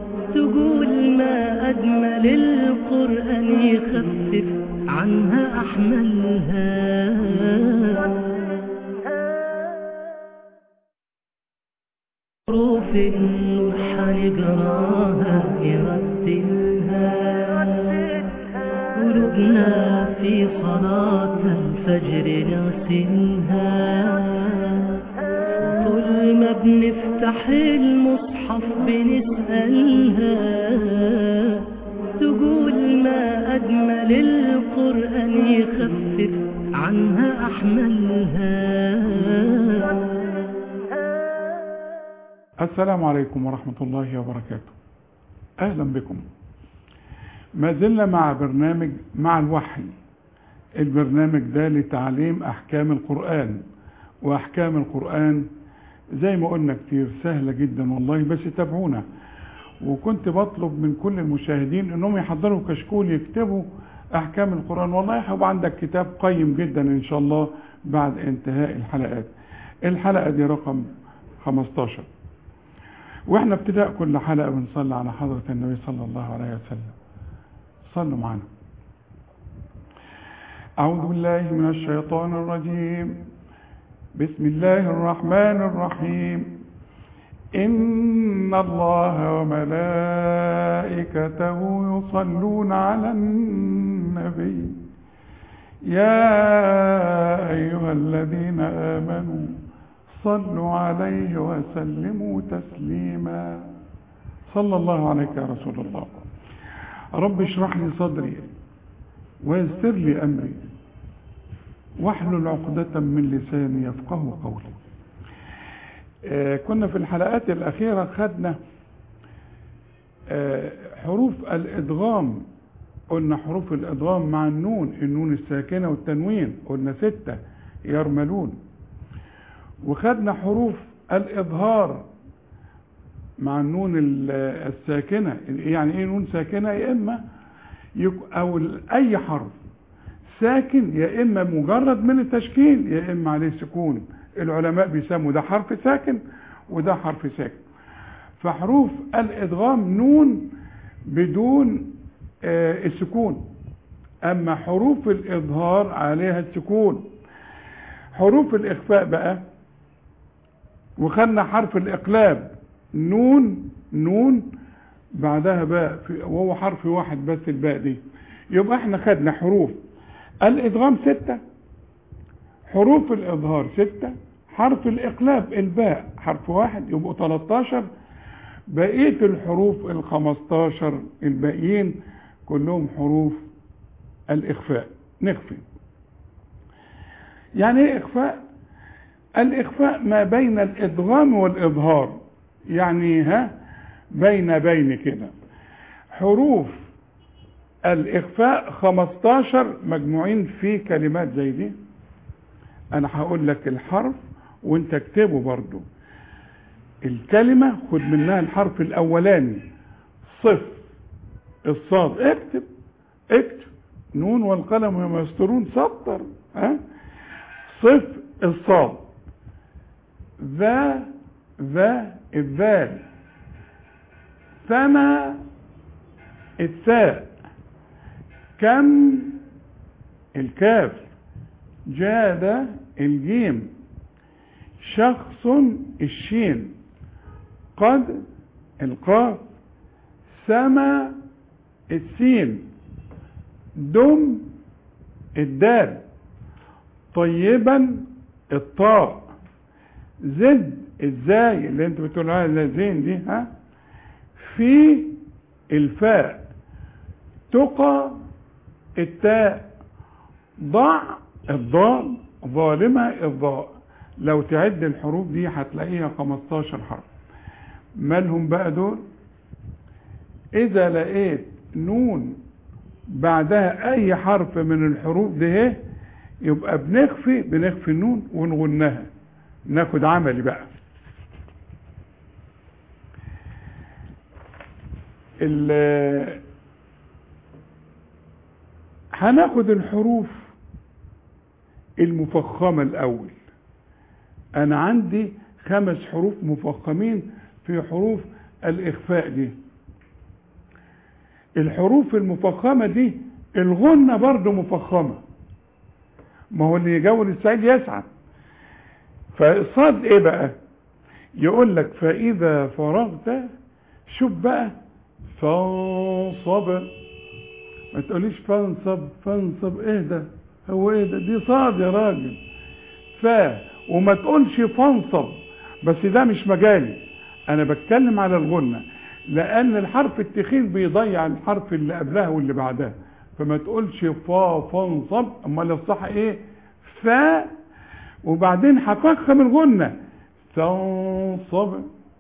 تقول ما أجمل القرآن يخفف عنها أحملها حروف النور حنقراها يرتلها قلوبنا في صلاة الفجر نغسلها طول ما بنفتح المصحف بنسألها تقول ما أجمل القرآن يخفف عنها أحملها السلام عليكم ورحمة الله وبركاته أهلا بكم ما زلنا مع برنامج مع الوحي البرنامج ده لتعليم أحكام القرآن وأحكام القرآن زي ما قلنا كتير سهلة جدا والله بس تابعونا وكنت بطلب من كل المشاهدين انهم يحضروا كشكول يكتبوا احكام القرآن والله هيبقى عندك كتاب قيم جدا ان شاء الله بعد انتهاء الحلقات الحلقة دي رقم 15 واحنا ابتداء كل حلقة بنصلي على حضرة النبي صلى الله عليه وسلم صلوا معنا أعوذ بالله من الشيطان الرجيم بسم الله الرحمن الرحيم إن الله وملائكته يصلون على النبي يا أيها الذين آمنوا صلوا عليه وسلموا تسليما صلى الله عليك يا رسول الله رب اشرح لي صدري ويسر لي أمري واحلل عقدة من لساني يفقه قولي آه كنا في الحلقات الأخيرة خدنا آه حروف الإدغام قلنا حروف الإدغام مع النون النون الساكنة والتنوين قلنا ستة يرملون وخدنا حروف الإظهار مع النون الساكنة يعني ايه نون ساكنة يا إما أو أي حرف ساكن يا إما مجرد من التشكيل يا إما عليه سكون العلماء بيسموا ده حرف ساكن وده حرف ساكن فحروف الإدغام نون بدون آه السكون أما حروف الإظهار عليها السكون حروف الإخفاء بقى وخدنا حرف الإقلاب نون نون بعدها باء وهو حرف واحد بس الباء دي يبقى احنا خدنا حروف الادغام ستة حروف الاظهار ستة حرف الاقلاب الباء حرف واحد يبقوا 13 بقية الحروف ال 15 الباقيين كلهم حروف الاخفاء نخفي يعني ايه اخفاء الاخفاء ما بين الادغام والاظهار يعني ها بين بين كده حروف الإخفاء 15 مجموعين في كلمات زي دي أنا هقول لك الحرف وأنت اكتبه برضو الكلمة خد منها الحرف الأولاني صف الصاد اكتب اكتب نون والقلم وما يسترون سطر ها صف الصاد ذا ذا الذال ثنا الثاء كم الكاف جاد الجيم شخص الشين قد القاف سما السين دم الدال طيبا الطاء زد ازاي اللي انت بتقول عليها زين دي ها في الفاء تقى التاء ضع الضاد ظالمة الضاء لو تعد الحروف دي هتلاقيها 15 حرف مالهم بقى دول اذا لقيت نون بعدها اي حرف من الحروف دي يبقى بنخفي بنخفي النون ونغنها ناخد عملي بقى هناخد الحروف المفخمة الأول أنا عندي خمس حروف مفخمين في حروف الإخفاء دي الحروف المفخمة دي الغنة برضو مفخمة ما هو اللي يجول السعيد يسعد فالصاد ايه بقى يقول لك فاذا فرغت شوف بقى فانصب ما تقوليش فانصب فانصب ايه ده هو ايه ده دي صاد يا راجل ف وما تقولش فانصب بس ده مش مجالي انا بتكلم على الغنة لان الحرف التخين بيضيع الحرف اللي قبلها واللي بعدها فما تقولش فا فانصب امال الصح ايه فا وبعدين هفخم الغنة فانصب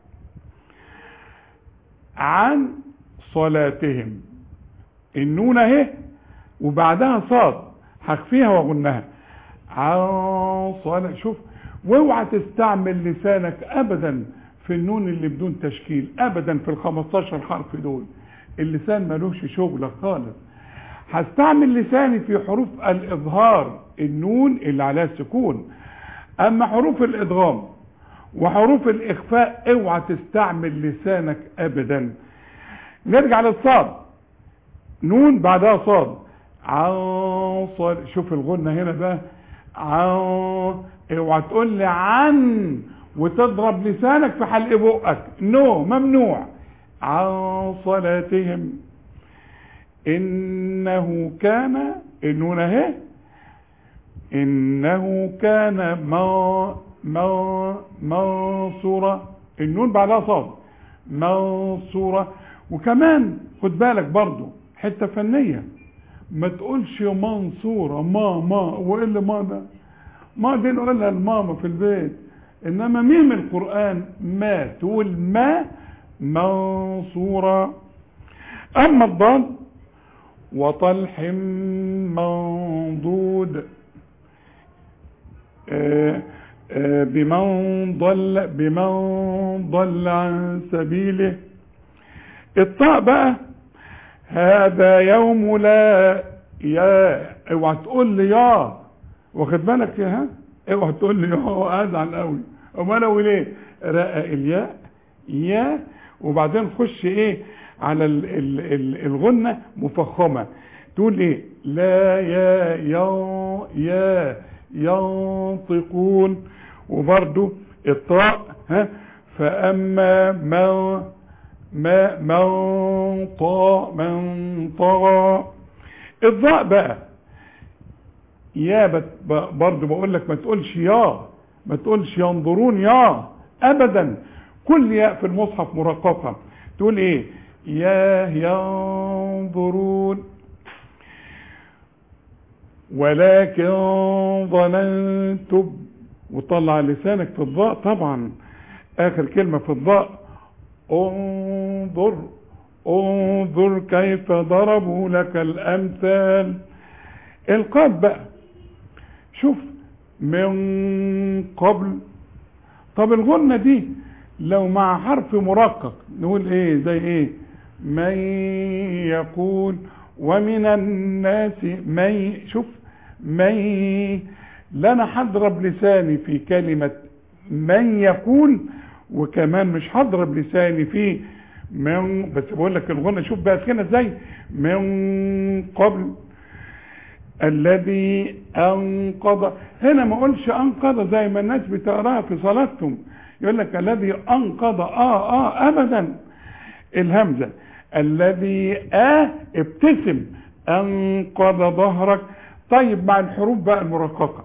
عن صلاتهم النون اهي وبعدها صاد هخفيها واغنها عن صلاة شوف واوعى تستعمل لسانك ابدا في النون اللي بدون تشكيل ابدا في ال 15 حرف دول اللسان ملوش شغل خالص هستعمل لساني في حروف الاظهار النون اللي عليها السكون اما حروف الادغام وحروف الاخفاء اوعى تستعمل لسانك ابدا نرجع للصاد نون بعدها صاد عن صاد شوف الغنة هنا بقى عن اوعى تقول لي عن وتضرب لسانك في حلق بقك نو ممنوع عن صلاتهم انه كان النون اهي انه كان ما ما منصورة النون بعدها صاد منصورة وكمان خد بالك برضو حتة فنية ما تقولش منصورة ما ما وايه اللي ما ده ما دي نقولها لماما في البيت انما ميم القرآن ما تقول ما منصورة اما الضاد وطلح منضود آه آه بمن ضل بمن ضل عن سبيله الطاء بقى هذا يوم لا يا اوعى تقول لي يا واخد بالك يا ها اوعى تقول لي يا ازعل قوي امال اقول ايه رقق الياء يا وبعدين خش ايه على ال ال ال الغنه مفخمه تقول ايه لا يا يا يا ينطقون وبرضو الطاء ها فاما من ما من طا من طغى الضاء بقى يا بت برضو بقول لك ما تقولش يا ما تقولش ينظرون يا ابدا كل ياء في المصحف مرققه تقول ايه يا ينظرون ولكن ظننتم وطلع لسانك في الضاء طبعا اخر كلمه في الضاء انظر انظر كيف ضربوا لك الامثال القاف بقى شوف من قبل طب الغنة دي لو مع حرف مرقق نقول ايه زي ايه من يقول ومن الناس من شوف من لا انا هضرب لساني في كلمة من يقول وكمان مش هضرب لساني في من بس بقول لك الغنى شوف بقى كده ازاي من قبل الذي انقض هنا ما اقولش انقض زي ما الناس بتقراها في صلاتهم يقول لك الذي انقض اه اه ابدا الهمزه الذي اه ابتسم انقض ظهرك طيب مع الحروف بقى المرققه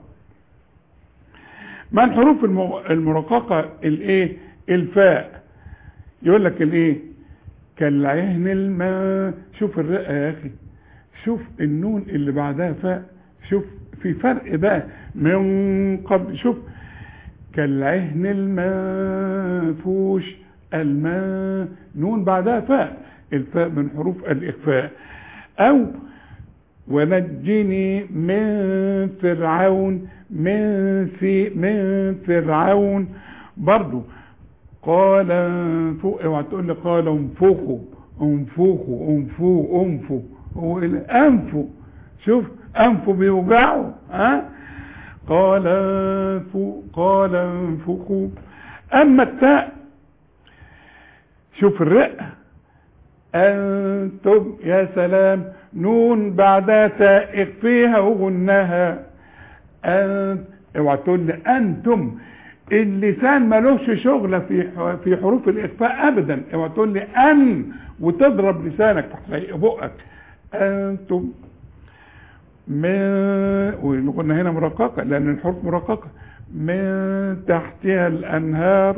مع الحروف المرققه الايه الفاء يقول لك الايه كالعهن الماء شوف الرقه يا اخي شوف النون اللي بعدها فاء شوف في فرق بقى من قبل شوف كالعهن المنفوش الماء نون بعدها فاء الفاء من حروف الإخفاء أو ونجني من فرعون من في من فرعون برضو قال انفخوا اوعى تقول لي قال انفخوا انفخوا انفوا انفوا هو انفوا شوف انفوا بيوجعوا ها قال انفوا قال انفخوا اما التاء شوف الرقه أنتم يا سلام نون بعدها تاء اخفيها وغنها أنت اوعى تقول لي أنتم اللسان ملوش شغلة في في حروف الإخفاء أبدا اوعى تقول لي أن وتضرب لسانك تحت بقك أنتم من وقلنا هنا مرققة لأن الحروف مرققة من تحتها الأنهار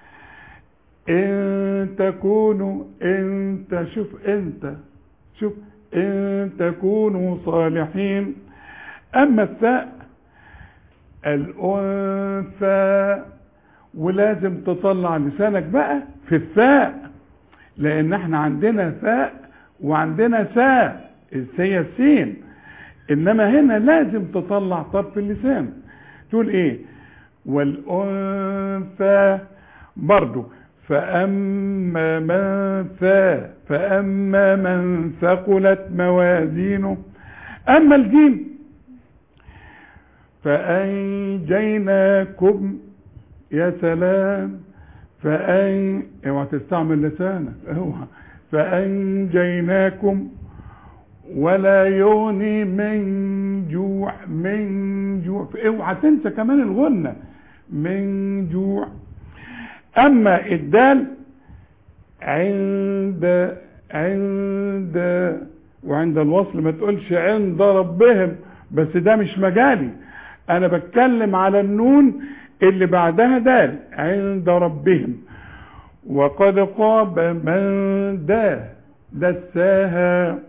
إن تكونوا أنت شوف أنت شوف إن تكونوا صالحين أما الثاء الأنثى ولازم تطلع لسانك بقى في الثاء لأن احنا عندنا ثاء وعندنا ثاء هي السين إنما هنا لازم تطلع طرف اللسان تقول إيه والأنثى برضو فأما من ثا فأما من ثقلت موازينه أما الجيم فأنجيناكم يا سلام فأن اوعى تستعمل لسانك اوعى فأنجيناكم ولا يغني من جوع من جوع اوعى تنسى كمان الغنة من جوع اما الدال عند عند وعند الوصل ما تقولش عند ربهم بس ده مش مجالي انا بتكلم على النون اللي بعدها دال عند ربهم وقد خاب من دا دساها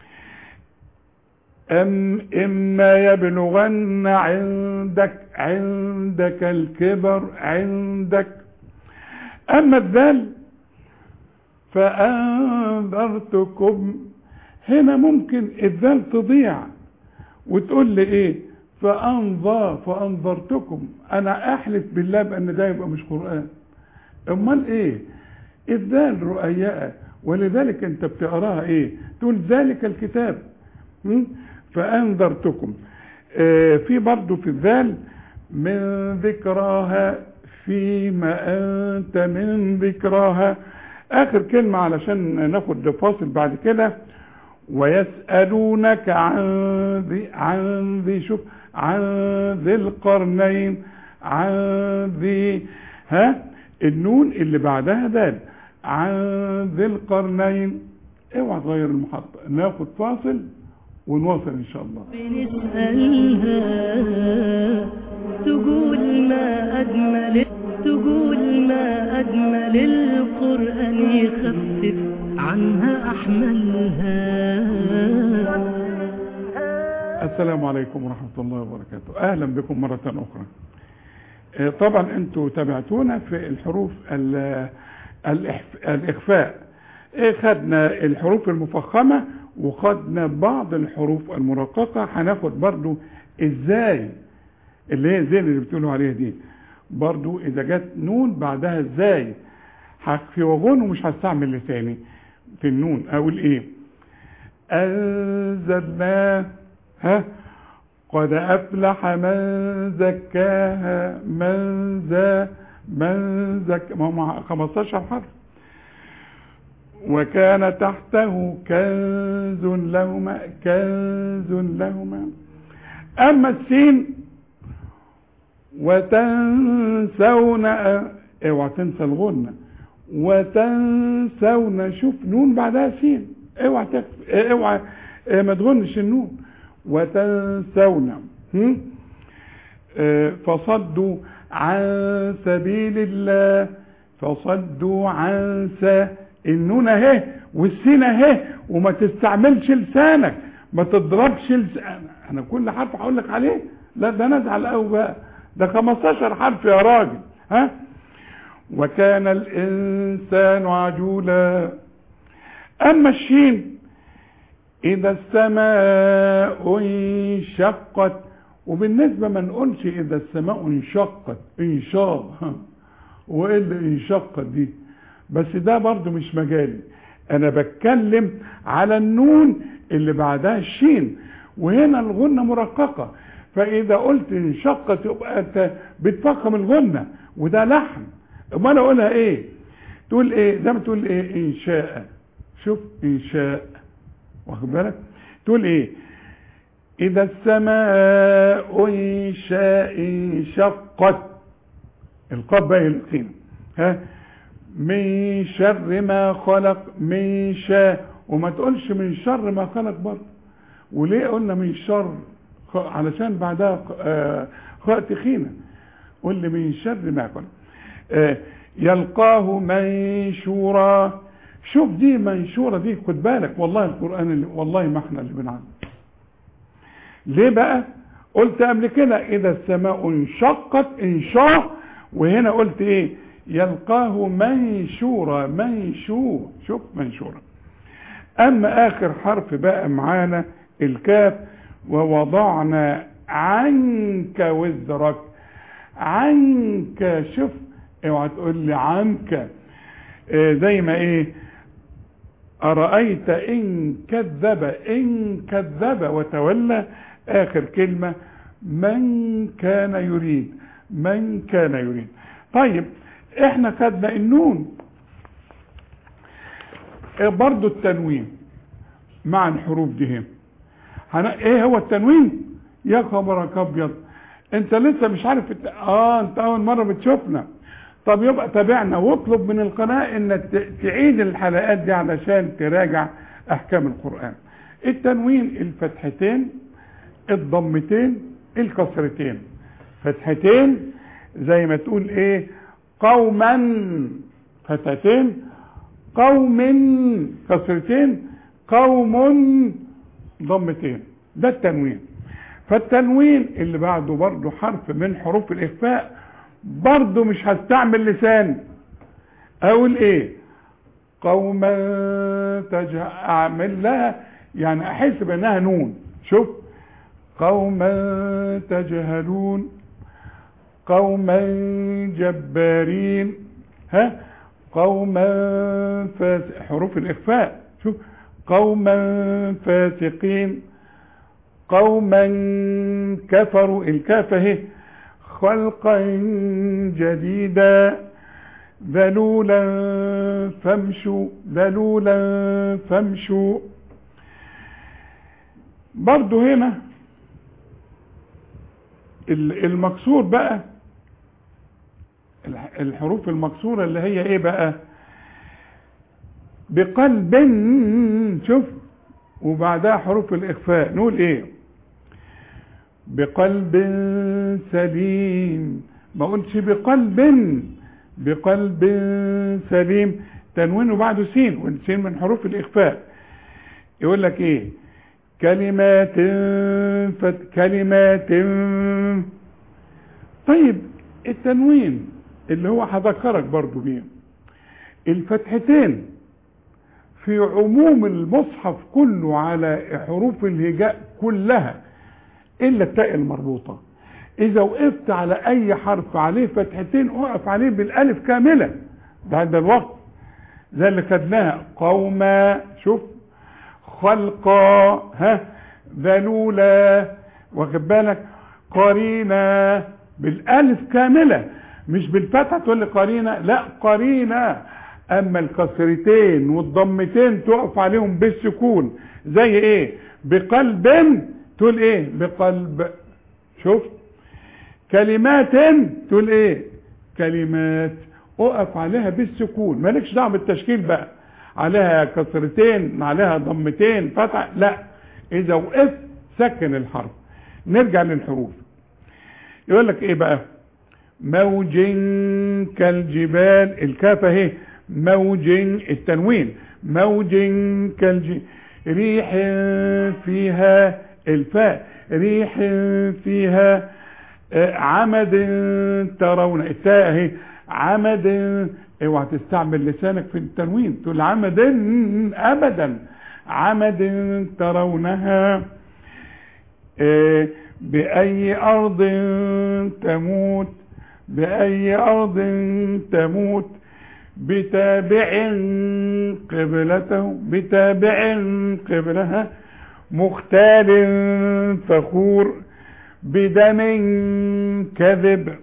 أم إما يبلغن عندك عندك الكبر عندك أما الذل فأنذرتكم هنا ممكن الذل تضيع وتقول لي إيه فأنظر فأنظرتكم أنا أحلف بالله بأن ده يبقى مش قرآن أمال إيه الذال رؤياء ولذلك أنت بتقراها إيه تقول ذلك الكتاب م? فأنذرتكم آه في برضو في الذال من ذكراها فيما أنت من ذكراها آخر كلمة علشان ناخد فاصل بعد كده ويسألونك عن ذي عن ذي شوف عن ذي القرنين عن ذي ها النون اللي بعدها دال عن ذي القرنين اوعى تغير المحطة ناخد فاصل ونواصل ان شاء الله بنسألها تقول ما أجمل تقول ما أجمل القرآن يخفف عنها أحملها السلام عليكم ورحمة الله وبركاته أهلا بكم مرة أخرى آه، طبعا أنتوا تابعتونا في الحروف ال- الإحف- الإخفاء آه، خدنا الحروف المفخمة وخدنا بعض الحروف المرققة هناخد برضو ازاي اللي هي زي اللي بتقولوا عليها دي برضو اذا جت نون بعدها ازاي هخفي وغن ومش هستعمل لساني في النون اقول ايه انزلناه ها قد افلح من زكاها من ذا من زك ما هم 15 حرف وكان تحته كنز لهما كنز لهما اما السين وتنسون اوعى تنسى الغنة وتنسون شوف نون بعدها سين اوعى تخف اوعى اه، ما تغنش النون وتنسون هم؟ اه، فصدوا عن سبيل الله فصدوا عن س النون اهي والسين اهي وما تستعملش لسانك ما تضربش لسانك انا كل حرف هقول لك عليه لا ده انا ازعل قوي بقى ده 15 حرف يا راجل ها وكان الانسان عجولا اما الشين اذا السماء انشقت وبالنسبه ما نقولش اذا السماء انشقت انشاق ها. وايه اللي انشقت دي بس ده برضو مش مجالي انا بتكلم على النون اللي بعدها الشين وهنا الغنة مرققة فاذا قلت انشقت يبقى انت بتفخم الغنة وده لحن امال اقولها ايه تقول ايه زي ما تقول ايه ان شاء شوف انشاء واخد بالك تقول ايه اذا السماء انشاء انشقت القاف بقى القيمة ها من شر ما خلق من شاء وما تقولش من شر ما خلق برضه وليه قلنا من شر خ- علشان بعدها آه، خاء تخينة قل لي من شر ما خلق آه، يلقاه منشورا شوف دي منشورة دي خد بالك والله القرآن اللي والله ما احنا اللي بنعلم ليه بقى قلت قبل كده اذا السماء انشقت انشاء وهنا قلت ايه يلقاه منشورا منشور شوف منشورا اما اخر حرف بقى معانا الكاف ووضعنا عنك وزرك عنك شوف اوعى تقول لي عنك آه، زي ما ايه أرأيت إن كذب إن كذب وتولى آخر كلمة من كان يريد من كان يريد طيب احنا خدنا النون إيه برضو التنوين مع الحروف دي هم. هن... ايه هو التنوين يا خبرك ابيض انت لسه مش عارف الت... اه انت اول مره بتشوفنا طب يبقى تابعنا واطلب من القناه انك ت- تعيد الحلقات دي علشان تراجع احكام القران التنوين الفتحتين الضمتين الكسرتين فتحتين زي ما تقول ايه قوما فتحتين قوم كسرتين قوم ضمتين ده التنوين فالتنوين اللي بعده برضه حرف من حروف الاخفاء برضه مش هستعمل لسان اقول ايه قوما تجه اعمل لها يعني احس بانها نون شوف قوما تجهلون قوما جبارين ها قوما فاس حروف الاخفاء شوف قوما فاسقين قوما كفروا الكاف اهي خلقا جديدا ذلولا فامشوا ذلولا فامشوا برضو هنا ال- المكسور بقى الح- الحروف المكسورة اللي هي ايه بقى بقلب شوف وبعدها حروف الاخفاء نقول ايه بقلب سليم ما قلتش بقلب بقلب سليم تنوين وبعده سين والسين من حروف الاخفاء يقول لك ايه كلمات فت كلمات طيب التنوين اللي هو هذكرك برضو بيه الفتحتين في عموم المصحف كله على حروف الهجاء كلها الا التاء المربوطه اذا وقفت على اي حرف عليه فتحتين اقف عليه بالالف كامله ده عند الوقت زي اللي خدناها قوما شوف خلقا ها ذلولا واخد بالك قرينا بالالف كامله مش بالفتحه تقول لي قرينه لا قرينه اما الكسرتين والضمتين تقف عليهم بالسكون زي ايه بقلب تقول ايه بقلب شوف كلمات تقول ايه كلمات اقف عليها بالسكون مالكش دعوه بالتشكيل بقى عليها كسرتين عليها ضمتين فتح لا اذا وقفت سكن الحرف نرجع للحروف يقول لك ايه بقى موج كالجبال الكاف اهي موج التنوين موج كالجبال ريح فيها الفاء ريح فيها آه، عمد ترون التاء اهي عمد اوعى تستعمل لسانك في التنوين تقول عمد ابدا عمد ترونها آه، بأي أرض تموت بأي أرض تموت بتابع قبلته بتابع قبلها مختال فخور بدم كذب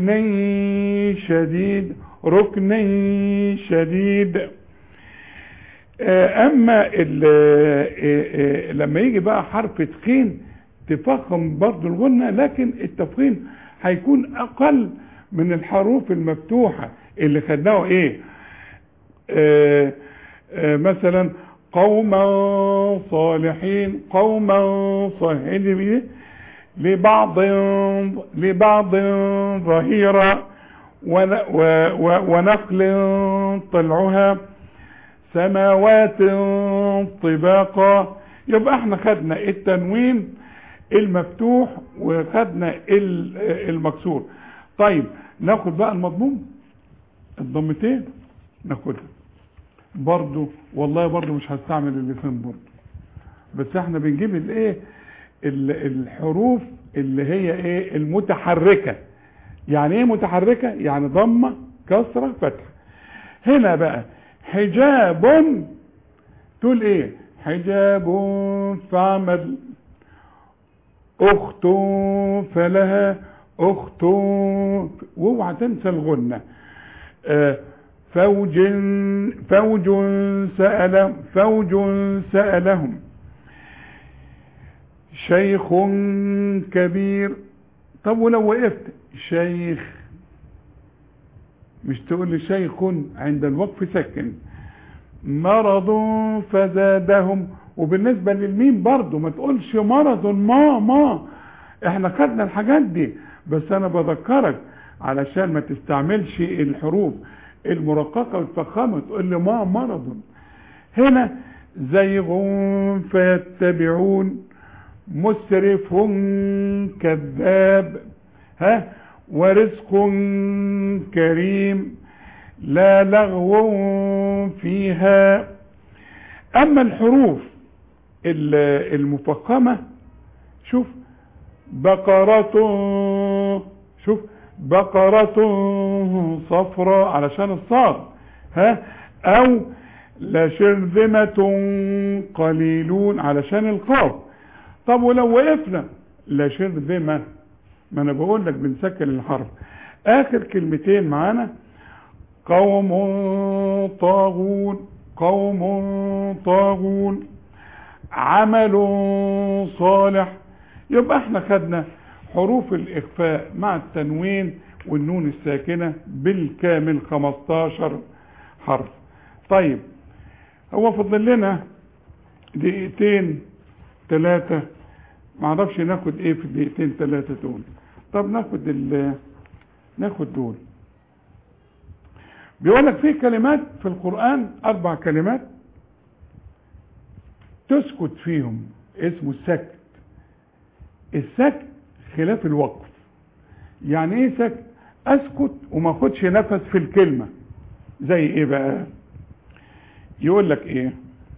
ركني شديد ركني شديد آه، اما ال- آه، آه، لما يجي بقى حرف تخين تفخم برضو الغنة لكن التفخيم هيكون اقل من الحروف المفتوحة اللي خدناه ايه آه، آه، مثلا قوما صالحين قوما صالحين لبعض لبعض ظهيرا ون- و- و- ونخل طلعها سماوات طباقا يبقى احنا خدنا التنوين المفتوح وخدنا ال- المكسور طيب ناخد بقى المضموم الضمتين ناخدها برضو والله برضو مش هستعمل اللسان برضو بس احنا بنجيب الايه ال- الحروف اللي هي ايه المتحركة يعني ايه متحركة يعني ضمة كسرة فتحة هنا بقى حجاب تقول ايه حجاب فعمل اخت فلها اخت واوعى تنسى الغنة آه، فوج فوج سأل فوج سألهم شيخ كبير طب ولو وقفت شيخ مش تقول لي شيخ عند الوقف سكن مرض فزادهم وبالنسبة للميم برضو ما تقولش مرض ما ما احنا خدنا الحاجات دي بس انا بذكرك علشان ما تستعملش الحروف المرققة والفخامة تقول لي ما مرض هنا زيغ فيتبعون مسرف كذاب ها ورزق كريم لا لغو فيها اما الحروف ال- المفخمة شوف بقرة شوف بقرة صفراء علشان الصاد ها او لشرذمة قليلون علشان القاف طب ولو وقفنا لشرذمة ما انا بقول لك بنسكن الحرف اخر كلمتين معانا قوم طاغون قوم طاغون عمل صالح يبقى احنا خدنا حروف الاخفاء مع التنوين والنون الساكنة بالكامل 15 حرف طيب هو فضل لنا دقيقتين ثلاثة معرفش ناخد ايه في الدقيقتين ثلاثة دول طب ناخد ال ناخد دول بيقول لك في كلمات في القرآن أربع كلمات تسكت فيهم اسمه السكت السكت خلاف الوقف يعني ايه سكت اسكت وما اخدش نفس في الكلمة زي ايه بقى يقول لك ايه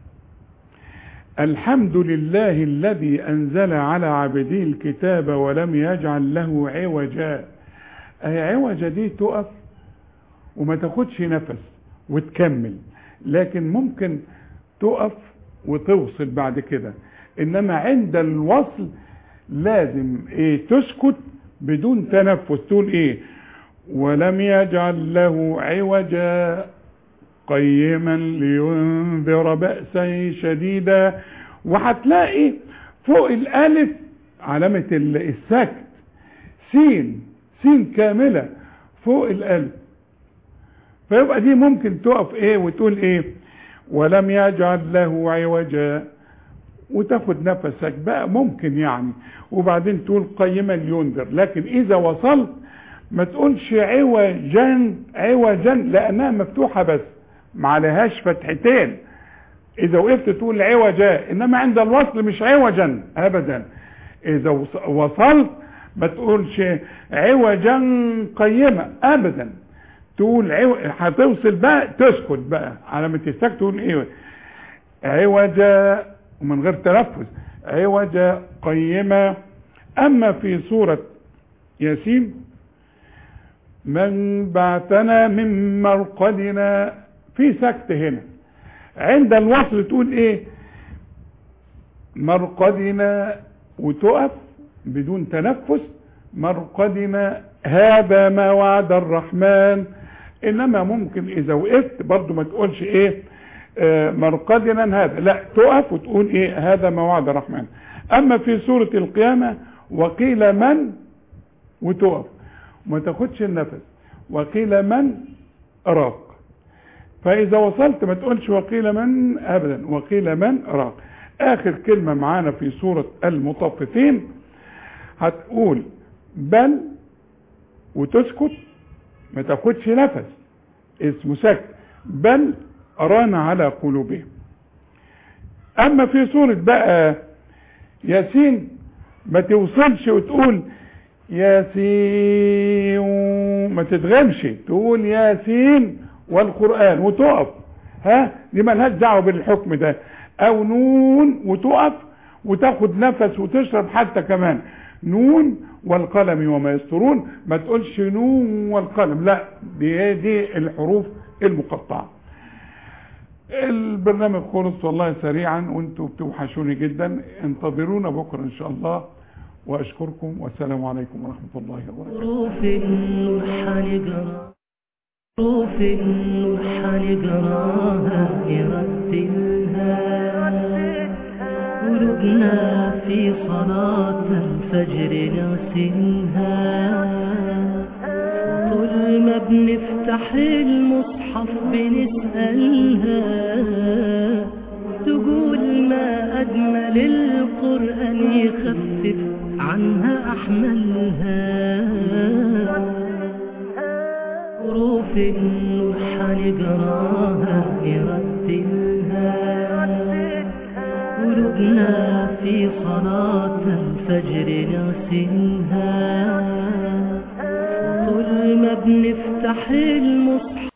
الحمد لله الذي انزل على عبده الكتاب ولم يجعل له عوجا اهي عوجا دي تقف وما تاخدش نفس وتكمل لكن ممكن تقف وتوصل بعد كده انما عند الوصل لازم ايه تسكت بدون تنفس تقول ايه ولم يجعل له عوجا قيما لينذر بأسا شديدا وهتلاقي فوق الالف علامة ال- السكت سين سين كاملة فوق الالف فيبقى دي ممكن تقف ايه وتقول ايه ولم يجعل له عوجا وتاخد نفسك بقى ممكن يعني وبعدين تقول قيما لينذر لكن اذا وصلت ما تقولش عوجا عوجا لانها مفتوحة بس ما عليهاش فتحتين اذا وقفت تقول عوجا انما عند الوصل مش عوجا ابدا اذا وص- وصلت ما تقولش عوجا قيمة ابدا تقول عو... هتوصل بقى تسكت بقى علامة السكت تقول ايه عوجا ومن غير تنفس عوجا قيمة اما في سورة ياسين من بعثنا من مرقدنا في سكت هنا عند الوصل تقول ايه مرقدنا وتقف بدون تنفس مرقدنا هذا ما وعد الرحمن انما ممكن اذا وقفت برضو ما تقولش ايه آه، مرقدنا هذا لا تقف وتقول ايه هذا ما وعد الرحمن اما في سورة القيامة وقيل من وتقف وما تاخدش النفس وقيل من راق فاذا وصلت ما تقولش وقيل من ابدا وقيل من راق اخر كلمة معانا في سورة المطففين هتقول بل وتسكت ما تاخدش نفس اسمه سكت بل أرانا على قلوبهم أما في سورة بقى ياسين ما توصلش وتقول ياسين ما تدغمش تقول ياسين والقرآن وتقف ها دي ملهاش دعوة بالحكم ده أو نون وتقف وتاخد نفس وتشرب حتى كمان نون والقلم وما يسطرون ما تقولش نون والقلم لا دي دي الحروف المقطعه البرنامج خلص والله سريعا وانتم بتوحشوني جدا انتظرونا بكره ان شاء الله واشكركم والسلام عليكم ورحمه الله وبركاته حروف النور حنقرا حروف النور حنقراها يرتلها قلوبنا في صلاة الفجر نغسلها طول ما بنفتح المصحف بنسألها تقول ما أجمل القرآن يخفف عنها أحملها حروف النور حنقراها يرتلها قلوبنا في صلاة الفجر نغسلها طول ما بنفتح المصحف